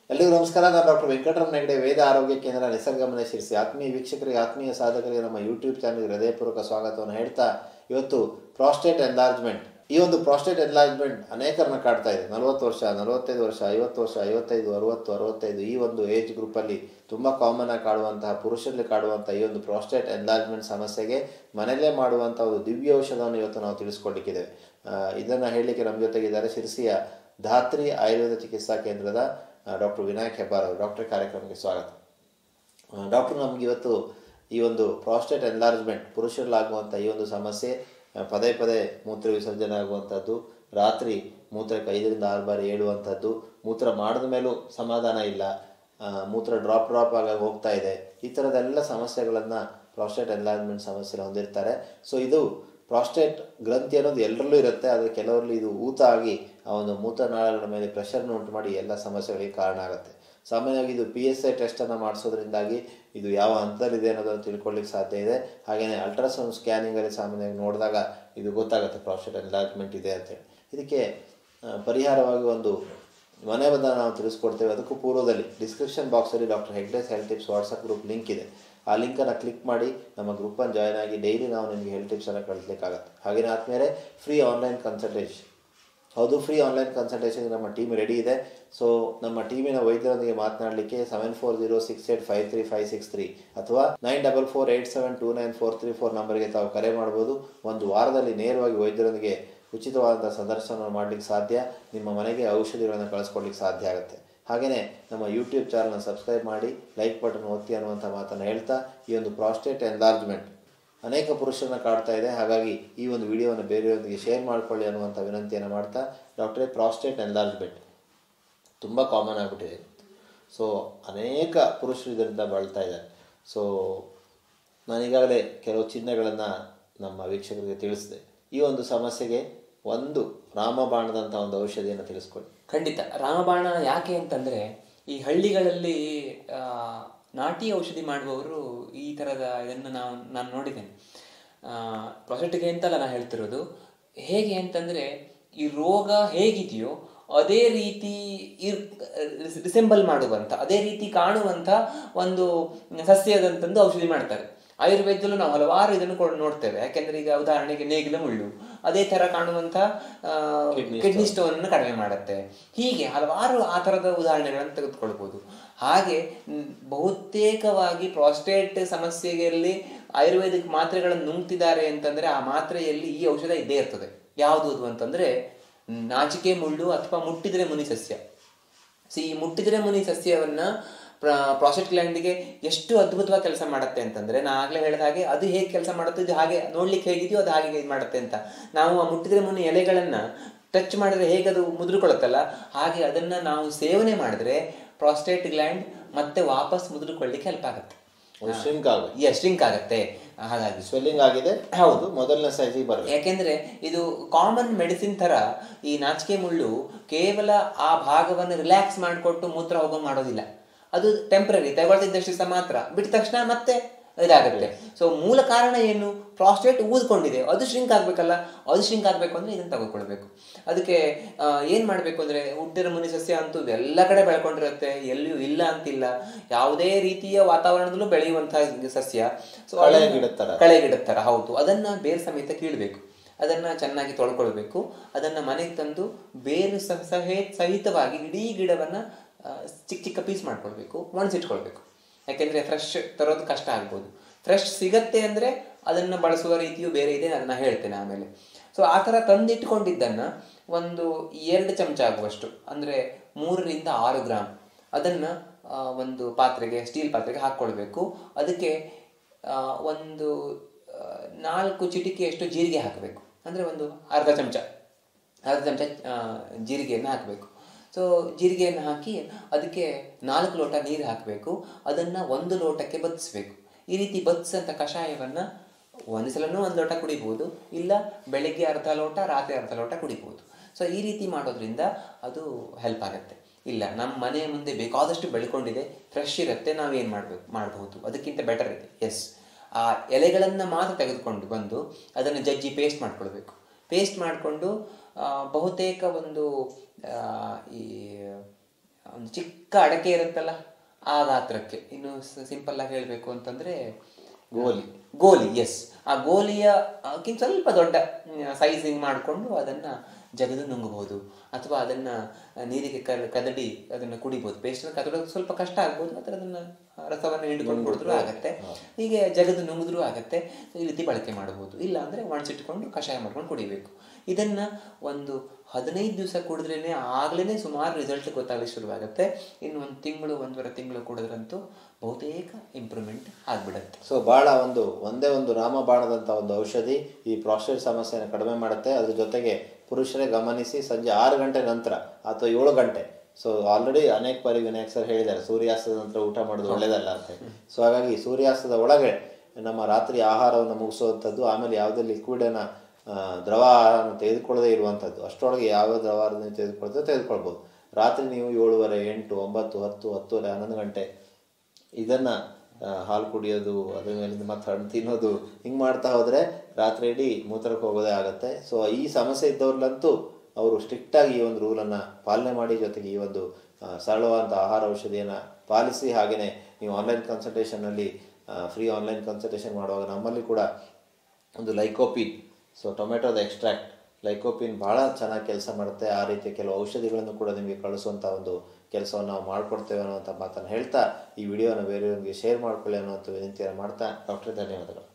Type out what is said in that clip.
ಎಲ್ಲಿಗೂ ನಮಸ್ಕಾರ ನಾನು ಡಾಕ್ಟರ್ ವೆಂಕಟರಮಣ ಹೆಗಡೆ ವೇದ ಆರೋಗ್ಯ ಕೇಂದ್ರ ನಿಸರ್ಗಮನೆ ಶಿರಿಸಿ ಆತ್ಮೀಯ ವೀಕ್ಷಕರಿಗೆ ಆತ್ಮೀಯ ಸಾಧಕರಿಗೆ ನಮ್ಮ ಯೂಟ್ಯೂಬ್ ಚಾನಲ್ಗೆ ಹೃದಯಪೂರ್ವಕ ಸ್ವಾಗತವನ್ನು ಹೇಳ್ತಾ ಇವತ್ತು ಪ್ರಾಸ್ಟೇಟ್ ಎನ್ಲಾರ್ಜ್ಮೆಂಟ್ ಈ ಒಂದು ಪ್ರಾಸ್ಟೇಟ್ ಎನ್ಲಾರ್ಜ್ಮೆಂಟ್ ಅನೇಕರನ್ನ ಕಾಡ್ತಾ ಇದೆ ನಲವತ್ತು ವರ್ಷ ನಲವತ್ತೈದು ವರ್ಷ ಐವತ್ತು ವರ್ಷ ಐವತ್ತೈದು ಅರುವತ್ತು ಅರವತ್ತೈದು ಈ ಒಂದು ಏಜ್ ಗ್ರೂಪಲ್ಲಿ ತುಂಬ ಕಾಮನ್ ಆಗಿ ಕಾಡುವಂತಹ ಪುರುಷರಲ್ಲಿ ಕಾಡುವಂಥ ಈ ಒಂದು ಪ್ರಾಸ್ಟೇಟ್ ಎನ್ಲಾರ್ಜ್ಮೆಂಟ್ ಸಮಸ್ಯೆಗೆ ಮನೆಯಲ್ಲೇ ಮಾಡುವಂಥ ಒಂದು ದಿವ್ಯ ಔಷಧವನ್ನು ಇವತ್ತು ನಾವು ತಿಳಿಸ್ಕೊಡ್ಲಿಕ್ಕಿದ್ದೇವೆ ಇದನ್ನು ಹೇಳಲಿಕ್ಕೆ ನಮ್ಮ ಜೊತೆಗಿದ್ದಾರೆ ಶಿರಸಿಯ ಧಾತ್ರಿ ಆಯುರ್ವೇದ ಚಿಕಿತ್ಸಾ ಕೇಂದ್ರದ ಡಾಕ್ಟರ್ ವಿನಾಯಕ್ ಹೆಬ್ಬಾರ್ ಅವರು ಡಾಕ್ಟರ್ ಕಾರ್ಯಕ್ರಮಕ್ಕೆ ಸ್ವಾಗತ ಡಾಕ್ಟರ್ ನಮ್ಗೆ ಇವತ್ತು ಈ ಒಂದು ಪ್ರಾಸ್ಟೇಟ್ ಎನ್ಲಾರ್ಜ್ಮೆಂಟ್ ಪುರುಷರಲ್ಲಾಗುವಂಥ ಈ ಒಂದು ಸಮಸ್ಯೆ ಆ, ಪದೇ ಪದೇ ಮೂತ್ರ ವಿಸರ್ಜನೆ ಆಗುವಂಥದ್ದು ರಾತ್ರಿ ಮೂತ್ರಕ್ಕೆ ಐದರಿಂದ ಆರು ಬಾರಿ ಏಳುವಂಥದ್ದು ಮೂತ್ರ ಮಾಡಿದ ಮೇಲೂ ಸಮಾಧಾನ ಇಲ್ಲ ಆ, ಮೂತ್ರ ಡ್ರಾಪ್ ಡ್ರಾಪ್ ಆಗಿ ಹೋಗ್ತಾ ಇದೆ ಈ ಥರದೆಲ್ಲ ಸಮಸ್ಯೆಗಳನ್ನು ಪ್ರಾಸ್ಟೇಟ್ ಎನ್ಲಾರ್ಜ್ಮೆಂಟ್ ಸಮಸ್ಯೆ ಹೊಂದಿರ್ತಾರೆ ಸೊ ಇದು ಪ್ರಾಸ್ಟೇಟ್ ಗ್ರಂಥಿ ಅನ್ನೋದು ಎಲ್ಲರಲ್ಲೂ ಇರುತ್ತೆ ಆದರೆ ಕೆಲವರಲ್ಲಿ ಇದು ಊತ ಆಗಿ ಆ ಒಂದು ಮೂತ್ರನಾಳಗಳ ಮೇಲೆ ಪ್ರೆಷರ್ನ ಉಂಟು ಮಾಡಿ ಎಲ್ಲ ಸಮಸ್ಯೆಗಳಿಗೆ ಕಾರಣ ಆಗುತ್ತೆ ಸಾಮಾನ್ಯವಾಗಿ ಇದು ಪಿ ಎಸ್ ಐ ಟೆಸ್ಟನ್ನು ಮಾಡಿಸೋದ್ರಿಂದಾಗಿ ಇದು ಯಾವ ಹಂತದಲ್ಲಿದೆ ಅನ್ನೋದನ್ನು ತಿಳ್ಕೊಳ್ಳಿಕ್ಕೆ ಸಾಧ್ಯ ಇದೆ ಹಾಗೆಯೇ ಅಲ್ಟ್ರಾಸೌಂಡ್ ಸ್ಕ್ಯಾನಿಂಗಲ್ಲಿ ಸಾಮಾನ್ಯವಾಗಿ ನೋಡಿದಾಗ ಇದು ಗೊತ್ತಾಗುತ್ತೆ ಪ್ರಾಸ್ಟೇಟ್ ಎನ್ಲಾರ್ಜ್ಮೆಂಟ್ ಇದೆ ಅಂತೇಳಿ ಇದಕ್ಕೆ ಆ, ಪರಿಹಾರವಾಗಿ ಒಂದು ಮನೆ ಬಂದ ನಾವು ತಿಳಿಸ್ಕೊಡ್ತೇವೆ ಅದಕ್ಕೂ ಪೂರ್ವದಲ್ಲಿ ಡಿಸ್ಕ್ರಿಪ್ಷನ್ ಬಾಕ್ಸಲ್ಲಿ doctor Hegde's health tips WhatsApp group link ಇದೆ ಆ ಲಿಂಕನ್ನು ಕ್ಲಿಕ್ ಮಾಡಿ ನಮ್ಮ ಗ್ರೂಪನ್ನು ಜಾಯ್ನ್ ಆಗಿ ಡೈಲಿ ನಾವು ನಿಮಗೆ ಹೆಲ್ತ್ ಟಿಪ್ಸನ್ನು ಕಳಿಸ್ಲಿಕ್ಕಾಗತ್ತೆ ಹಾಗೆಯೇ ಆದಮೇಲೆ ಫ್ರೀ ಆನ್ಲೈನ್ ಕನ್ಸಲ್ಟೇಷನ್ ಹೌದು ಫ್ರೀ ಆನ್ಲೈನ್ ಕನ್ಸಲ್ಟೇಷನ್ ನಮ್ಮ ಟೀಮ್ ರೆಡಿ ಇದೆ ಸೊ ನಮ್ಮ ಟೀಮಿನ ವೈದ್ಯರೊಂದಿಗೆ ಮಾತನಾಡಲಿಕ್ಕೆ seven four zero six eight five three five six three ಅಥವಾ nine double four eight seven two nine four three four ನಂಬರ್ಗೆ ತಾವು ಕರೆ ಮಾಡ್ಬೋದು ಒಂದು ವಾರದಲ್ಲಿ ನೇರವಾಗಿ ವೈದ್ಯರೊಂದಿಗೆ ಉಚಿತವಾದಂಥ ಸಂದರ್ಶನ ಮಾಡಲಿಕ್ಕೆ ಸಾಧ್ಯ ನಿಮ್ಮ ಮನೆಗೆ ಔಷಧಿಗಳನ್ನು ಕಳಿಸ್ಕೊಡ್ಲಿಕ್ಕೆ ಸಾಧ್ಯ ಆಗುತ್ತೆ ಹಾಗೆಯೇ ನಮ್ಮ ಯೂಟ್ಯೂಬ್ ಚಾನಲ್ನ ಸಬ್ಸ್ಕ್ರೈಬ್ ಮಾಡಿ ಲೈಕ್ ಬಟನ್ ಒತ್ತಿ ಅನ್ನುವಂಥ ಮಾತನ್ನು ಹೇಳ್ತಾ ಈ ಒಂದು ಪ್ರಾಸ್ಟೇಟ್ ಎನ್ಲಾರ್ಜ್ಮೆಂಟ್ ಅನೇಕ ಪುರುಷರನ್ನ ಕಾಡ್ತಾ ಇದೆ ಹಾಗಾಗಿ ಈ ಒಂದು ವಿಡಿಯೋವನ್ನು ಬೇರೆಯವರೊಂದಿಗೆ ಶೇರ್ ಮಾಡಿಕೊಳ್ಳಿ ಅನ್ನುವಂಥ ವಿನಂತಿಯನ್ನು ಮಾಡ್ತಾ ಡಾಕ್ಟ್ರೇ ಪ್ರಾಸ್ಟೇಟ್ ಎನ್ಲಾರ್ಜ್ಮೆಂಟ್ ತುಂಬ ಕಾಮನ್ ಆಗಿಬಿಟ್ಟಿದೆ ಸೊ ಅನೇಕ ಪುರುಷರು ಇದರಿಂದ ಬಳಲ್ತಾ ಇದ್ದಾರೆ ಸೊ ನಾನೀಗಾಗಲೇ ಕೆಲವು ಚಿಹ್ನೆಗಳನ್ನು ನಮ್ಮ ವೀಕ್ಷಕರಿಗೆ ತಿಳಿಸಿದೆ ಈ ಒಂದು ಸಮಸ್ಯೆಗೆ ಒಂದು ರಾಮಬಾಣದಂಥ ಒಂದು ಔಷಧಿಯನ್ನು ತಿಳಿಸ್ಕೊಡಿ ಖಂಡಿತ ರಾಮಬಾಣ ಯಾಕೆ ಅಂತಂದ್ರೆ ಈ ಹಳ್ಳಿಗಳಲ್ಲಿ ಆ, ನಾಟಿ ಔಷಧಿ ಮಾಡುವವರು ಈ ಥರದ ಇದನ್ನು ನಾವು ನಾನು ನೋಡಿದ್ದೇನೆ ಪ್ರೊಸೆಟ್ಗೆ ಅಂತಲ್ಲ ನಾನು ಹೇಳ್ತಿರೋದು ಹೇಗೆ ಅಂತಂದ್ರೆ ಈ ರೋಗ ಹೇಗಿದೆಯೋ ಅದೇ ರೀತಿ ಇರ್ ರಿಸೆಂಬಲ್ ಮಾಡುವಂಥ ಅದೇ ರೀತಿ ಕಾಣುವಂಥ ಒಂದು ಸಸ್ಯದಂತಂದು ಔಷಧಿ ಮಾಡ್ತಾರೆ ಆಯುರ್ವೇದದಲ್ಲೂ ನಾವು ಹಲವಾರು ಇದನ್ನು ಕೂಡ ನೋಡ್ತೇವೆ ಯಾಕೆಂದ್ರೆ ಈಗ ಉದಾಹರಣೆಗೆ ನೇಗಿಲ ಮುಳ್ಳು ಅದೇ ತರ ಕಾಣುವಂಥ ಕಿಡ್ನಿ ಸ್ಟೋನ್ ಅನ್ನು ಕಡಿಮೆ ಮಾಡುತ್ತೆ ಹೀಗೆ ಹಲವಾರು ಆ ಥರದ ಉದಾಹರಣೆಗಳನ್ನು ತೆಗೆದುಕೊಳ್ಬೋದು ಹಾಗೆ ಮ್, ಬಹುತೇಕವಾಗಿ ಪ್ರಾಸ್ಟೇಟ್ ಸಮಸ್ಯೆಯಲ್ಲಿ ಆಯುರ್ವೇದಿಕ್ ಮಾತ್ರೆಗಳನ್ನು ನುಂಗ್ತಿದ್ದಾರೆ ಅಂತಂದ್ರೆ ಆ ಮಾತ್ರೆಯಲ್ಲಿ ಈ ಔಷಧ ಇದ್ದೇ ಇರ್ತದೆ ಯಾವುದು ಅದು ಅಂತಂದ್ರೆ ನಾಚಿಕೆ ಮುಳ್ಳು ಅಥವಾ ಮುಟ್ಟಿದ್ರೆ ಮುನಿ ಸಸ್ಯ ಸಿ ಈ ಮುಟ್ಟಿದ್ರೆ ಮುನಿ ಸಸ್ಯವನ್ನ ಪ್ರಾಸೆಟ್ ಗ್ಲ್ಯಾಂಡಿಗೆ ಎಷ್ಟು ಅದ್ಭುತವಾಗಿ ಕೆಲಸ ಮಾಡುತ್ತೆ ಅಂತಂದ್ರೆ ನಾ ಆಗ್ಲೇ ಹೇಳಿದ ಹಾಗೆ ಅದು ಹೇಗೆ ಕೆಲಸ ಮಾಡುತ್ತೆ ಇದು ಹಾಗೆ ನೋಡ್ಲಿಕ್ಕೆ ಹೇಗಿದೆಯೋ ಅದು ಹಾಗೆ ಇದು ಮಾಡುತ್ತೆ ಅಂತ ನಾವು ಆ ಮುಟ್ಟಿದ್ರೆ ಮುನಿ ಎಲೆಗಳನ್ನ ಟಚ್ ಮಾಡಿದ್ರೆ ಹೇಗೆ ಅದು ಮುದುರುಕೊಳ್ಳುತ್ತಲ್ಲ ಹಾಗೆ ಅದನ್ನ ನಾವು ಸೇವನೆ ಮಾಡಿದ್ರೆ ಪ್ರಾಸ್ಟೇಟ್ ಗ್ಲ್ಯಾಂಡ್ ಮತ್ತೆ ವಾಪಸ್ ಮುದುರುಕೊಳ್ಳಿಕ್ಕೆ ಹೆಲ್ಪ್ ಆಗುತ್ತೆ ಶ್ರಿಂಕ್ ಆಗುತ್ತೆ ಎಸ್ ಶ್ರಿಂಕ್ ಆಗುತ್ತೆ ಹಾಗಾಗಿ ಸ್ವೆಲ್ಲಿಂಗ್ ಆಗಿದೆ ಹೌದು ಮೊದಲನೇ ಸೈಜಿಗೆ ಬರಬೇಕು ಯಾಕೆಂದ್ರೆ ಇದು ಕಾಮನ್ ಮೆಡಿಸಿನ್ ತರ ಈ ನಾಚಿಕೆ ಮುಳ್ಳು ಕೇವಲ ಆ ಭಾಗವನ್ನು ರಿಲ್ಯಾಕ್ಸ್ ಮಾಡಿಕೊಟ್ಟು ಮೂತ್ರ ಹೋಗೋ ಮಾಡೋದಿಲ್ಲ ಅದು ಟೆಂಪ್ರರಿ ತಗೊಳ್ತಿದ್ದಷ್ಟು ಸಹ ಮಾತ್ರ ಬಿಟ್ಟ ತಕ್ಷಣ ಮತ್ತೆ ಇದಾಗುತ್ತೆ ಸೊ ಮೂಲ ಕಾರಣ ಏನು ಪ್ರಾಸ್ಟೇಟ್ ಊದ್ಕೊಂಡಿದೆ ಅದು ಶ್ರಿಂಕ್ ಆಗ್ಬೇಕಲ್ಲ ಅದು ಶ್ರಿಂಕ್ ಆಗ್ಬೇಕು ಅಂದ್ರೆ ಇದನ್ನ ತಗೊಳ್ಕೊಳ್ಬೇಕು ಅದಕ್ಕೆ ಆ, ಏನ್ ಮಾಡ್ಬೇಕು ಅಂದ್ರೆ ಹುಟ್ಟಿರ ಮುನಿ ಸಸ್ಯ ಅಂತೂ ಎಲ್ಲ ಕಡೆ ಬೆಳ್ಕೊಂಡಿರುತ್ತೆ ಎಲ್ಲಿಯೂ ಇಲ್ಲ ಅಂತಿಲ್ಲ ಯಾವುದೇ ರೀತಿಯ ವಾತಾವರಣದಲ್ಲೂ ಬೆಳೆಯುವಂತಹ ಸಸ್ಯ ಸೊ ಕಳೆ ಗಿಡದ ತರ. ಕಳೆ ಗಿಡದ ಥರ ಹೌದು ಅದನ್ನ ಬೇರೆ ಸಮೇತ ಕೀಳಬೇಕು ಅದನ್ನ ಚೆನ್ನಾಗಿ ತೊಳ್ಕೊಳ್ಬೇಕು ಅದನ್ನ ಮನೆಗೆ ತಂದು ಬೇರು ಸಹ ಸಹೇ- ಸಹಿತವಾಗಿ ಇಡೀ ಗಿಡವನ್ನ ಆ, ಚಿಕ್ಕ ಚಿಕ್ಕ ಪೀಸ್ ಮಾಡ್ಕೊಳ್ಬೇಕು ಒಣಸಿಟ್ಕೊಳ್ಬೇಕು ಯಾಕೆಂದ್ರೆ ಫ್ರೆಶ್ ತರೋದು ಕಷ್ಟ ಆಗ್ಬೋದು ಫ್ರೆಶ್ ಸಿಗತ್ತೆ ಅಂದ್ರೆ ಅದನ್ನ ಬಳಸುವ ರೀತಿಯು ಬೇರೆ ಇದೆ ಅದನ್ನ ಹೇಳ್ತೇನೆ ಆಮೇಲೆ ಸೊ ಆ ಥರ ತಂದಿಟ್ಕೊಂಡಿದ್ದನ್ನ ಒಂದು ಎರಡು ಚಮಚ ಆಗುವಷ್ಟು ಅಂದ್ರೆ ಮೂರರಿಂದ ಆರು ಗ್ರಾಮ್ ಅದನ್ನ ಆ, ಒಂದು ಪಾತ್ರೆಗೆ ಸ್ಟೀಲ್ ಪಾತ್ರೆಗೆ ಹಾಕ್ಕೊಳ್ಬೇಕು ಅದಕ್ಕೆ ಆ, ಒಂದು ಆ, ನಾಲ್ಕು ಚಿಟಿಕೆಯಷ್ಟು ಜೀರಿಗೆ ಹಾಕಬೇಕು ಅಂದರೆ ಒಂದು ಅರ್ಧ ಚಮಚ ಅರ್ಧ ಚಮಚ ಆ, ಜೀರಿಗೆಯನ್ನು ಹಾಕಬೇಕು ಸೊ ಜೀರಿಗೆಯನ್ನು ಹಾಕಿ ಅದಕ್ಕೆ ನಾಲ್ಕು ಲೋಟ ನೀರು ಹಾಕಬೇಕು ಅದನ್ನು ಒಂದು ಲೋಟಕ್ಕೆ ಬದಿಸ್ಬೇಕು ಈ ರೀತಿ ಬದಿಸಂಥ ಕಷಾಯವನ್ನು ಒಂದು ಸಲನೂ ಒಂದು ಲೋಟ ಕುಡಿಬೋದು ಇಲ್ಲ ಬೆಳಿಗ್ಗೆ ಅರ್ಧ ಲೋಟ ರಾತ್ರಿ ಅರ್ಧ ಲೋಟ ಕುಡಿಬೋದು ಸೊ ಈ ರೀತಿ ಮಾಡೋದ್ರಿಂದ ಅದು ಹೆಲ್ಪ್ ಆಗುತ್ತೆ ಇಲ್ಲ ನಮ್ಮ ಮನೆಯ ಮುಂದೆ ಬೇಕಾದಷ್ಟು ಬೆಳ್ಕೊಂಡಿದೆ ಫ್ರೆಶ್ ಇರುತ್ತೆ ನಾವೇನು ಮಾಡಬೇಕು ಮಾಡಬಹುದು ಅದಕ್ಕಿಂತ ಬೆಟರ್ ಇದೆ ಎಸ್ ಆ ಎಲೆಗಳನ್ನು ಮಾತ್ರ ತೆಗೆದುಕೊಂಡು ಬಂದು ಅದನ್ನು ಜಜ್ಜಿ ಪೇಸ್ಟ್ ಮಾಡ್ಕೊಳ್ಬೇಕು ಪೇಸ್ಟ್ ಮಾಡಿಕೊಂಡು ಬಹುತೇಕ ಒಂದು ಆ, ಈ ಒಂದು ಚಿಕ್ಕ ಅಡಕೆ ಇರುತ್ತಲ್ಲ ಆ ಗಾತ್ರಕ್ಕೆ ಇನ್ನು ಸಿಂಪಲ್ ಆಗಿ ಹೇಳಬೇಕು ಅಂತಂದ್ರೆ ಗೋಲಿ ಗೋಲಿ ಎಸ್ ಆ ಗೋಲಿಯ ಕ್ಕಿಂತ ಸ್ವಲ್ಪ ದೊಡ್ಡ ಸೈಜಿಂಗ್ ಮಾಡಿಕೊಂಡು ಅದನ್ನ ಜಗದು ನುಂಗಬಹುದು ಅಥವಾ ಅದನ್ನ ನೀರಿಗೆ ಕ ಕದಡಿ ಅದನ್ನ ಕುಡಿಬಹುದು ಪೇಸ್ಟ್ ಕದಡೋದು ಸ್ವಲ್ಪ ಕಷ್ಟ ಆಗ್ಬೋದು ಅಥವಾ ಅದನ್ನ ರಸವನ್ನು ಹಿಂಡ್ಕೊಂಡು ಕುಡಿದ್ರೂ ಆಗತ್ತೆ ಹೀಗೆ ಜಗದು ನುಂಗಿದ್ರೂ ಆಗತ್ತೆ ಈ ರೀತಿ ಬಳಕೆ ಮಾಡಬಹುದು ಇಲ್ಲ ಅಂದ್ರೆ ಒಣಸಿಟ್ಕೊಂಡು ಕಷಾಯ ಮಾಡ್ಕೊಂಡು ಕುಡಿಬೇಕು ಇದನ್ನ ಒಂದು ಹದಿನೈದು ದಿವಸ ಕುಡಿದ್ರೇನೆ ಆಗ್ಲೇ ಸುಮಾರು ರಿಸಲ್ಟ್ ಗೊತ್ತಾಗಲಿಕ್ಕೆ ಶುರುವಾಗುತ್ತೆ ಇನ್ನು ಒಂದು ತಿಂಗಳು ಒಂದೂವರೆ ತಿಂಗಳು ಕುಡಿದ್ರಂತೂ ಬಹುತೇಕ ಇಂಪ್ರೂವ್ಮೆಂಟ್ ಆಗ್ಬಿಡುತ್ತೆ ಸೊ ಭಾಳ ಒಂದು ಒಂದೇ ಒಂದು ರಾಮಬಾಣದಂಥ ಒಂದು ಔಷಧಿ ಈ ಪ್ರಾಸ್ಟೇಟ್ ಸಮಸ್ಯೆಯನ್ನು ಕಡಿಮೆ ಮಾಡುತ್ತೆ ಅದ್ರ ಜೊತೆಗೆ ಪುರುಷರೇ ಗಮನಿಸಿ ಸಂಜೆ ಆರು ಗಂಟೆ ನಂತರ ಅಥವಾ ಏಳು ಗಂಟೆ ಸೊ ಆಲ್ರೆಡಿ ಅನೇಕ ಬಾರಿ ವಿನಾಯಕ್ ಸರ್ ಹೇಳಿದ್ದಾರೆ ಸೂರ್ಯಾಸ್ತದ ನಂತರ ಊಟ ಮಾಡೋದು ಒಳ್ಳೇದಲ್ಲ ಅಂತ ಸೊ ಹಾಗಾಗಿ ಸೂರ್ಯಾಸ್ತದ ಒಳಗೆ ನಮ್ಮ ರಾತ್ರಿ ಆಹಾರವನ್ನು ಮುಗಿಸುವಂಥದ್ದು ಆಮೇಲೆ ಯಾವುದೇ ಲಿಕ್ವಿಡನ್ನು ದ್ರವ ಆಹಾರವನ್ನು ತೆಗೆದುಕೊಳ್ಳದೇ ಇರುವಂಥದ್ದು ಅಷ್ಟರೊಳಗೆ ಯಾವ ದ್ರವ ಆಹಾರವನ್ನು ತೆಗೆದುಕೊಳ್ತದೆ ತೆಗೆದುಕೊಳ್ಬೋದು ರಾತ್ರಿ ನೀವು ಏಳುವರೆ ಎಂಟು ಒಂಬತ್ತು ಹತ್ತು ಹತ್ತುವರೆ ಹನ್ನೊಂದು ಗಂಟೆ ಇದನ್ನು ಹಾಲು ಕುಡಿಯೋದು ಅದ್ರ ಮೇಲಿಂದ ಮತ್ತೆ ಹಣ್ಣು ತಿನ್ನೋದು ಹಿಂಗೆ ಮಾಡ್ತಾ ಹೋದರೆ ರಾತ್ರಿ ಇಡೀ ಮೂತ್ರಕ್ಕೆ ಹೋಗೋದೇ ಆಗುತ್ತೆ ಸೊ ಈ ಸಮಸ್ಯೆ ಇದ್ದವ್ರಲ್ಲಂತೂ ಅವರು ಸ್ಟ್ರಿಕ್ಟಾಗಿ ಈ ಒಂದು ರೂಲನ್ನು ಪಾಲನೆ ಮಾಡಿ ಜೊತೆಗೆ ಈ ಒಂದು ಆ, ಸರಳವಾದಂಥ ಆಹಾರ ಔಷಧಿಯನ್ನು ಪಾಲಿಸಿ ಹಾಗೆಯೇ ನೀವು ಆನ್ಲೈನ್ ಕನ್ಸಲ್ಟೇಷನಲ್ಲಿ ಫ್ರೀ ಆನ್ಲೈನ್ ಕನ್ಸಲ್ಟೇಷನ್ ಮಾಡುವಾಗ ನಮ್ಮಲ್ಲಿ ಕೂಡ ಒಂದು ಲೈಕೋಪಿನ್ ಸೊ ಟೊಮೆಟೊದ ಎಕ್ಸ್ಟ್ರಾಕ್ಟ್ ಲೈಕೋಪಿನ್ ಭಾಳ ಚೆನ್ನಾಗಿ ಕೆಲಸ ಮಾಡುತ್ತೆ ಆ ರೀತಿಯ ಕೆಲವು ಔಷಧಿಗಳನ್ನು ಕೂಡ ನಿಮಗೆ ಕಳಿಸುವಂಥ ಒಂದು ಕೆಲಸವನ್ನು ನಾವು ಮಾಡಿಕೊಡ್ತೇವೆ ಅನ್ನುವಂಥ ಮಾತನ್ನು ಹೇಳ್ತಾ ಈ ವಿಡಿಯೋನ ಬೇರೆಯವರಿಗೆ ಶೇರ್ ಮಾಡ್ಕೊಳ್ಳಿ ಅನ್ನುವಂಥ ವಿನಂತಿಯನ್ನು ಮಾಡ್ತಾ ಡಾಕ್ಟರ್ ಧನ್ಯವಾದಗಳು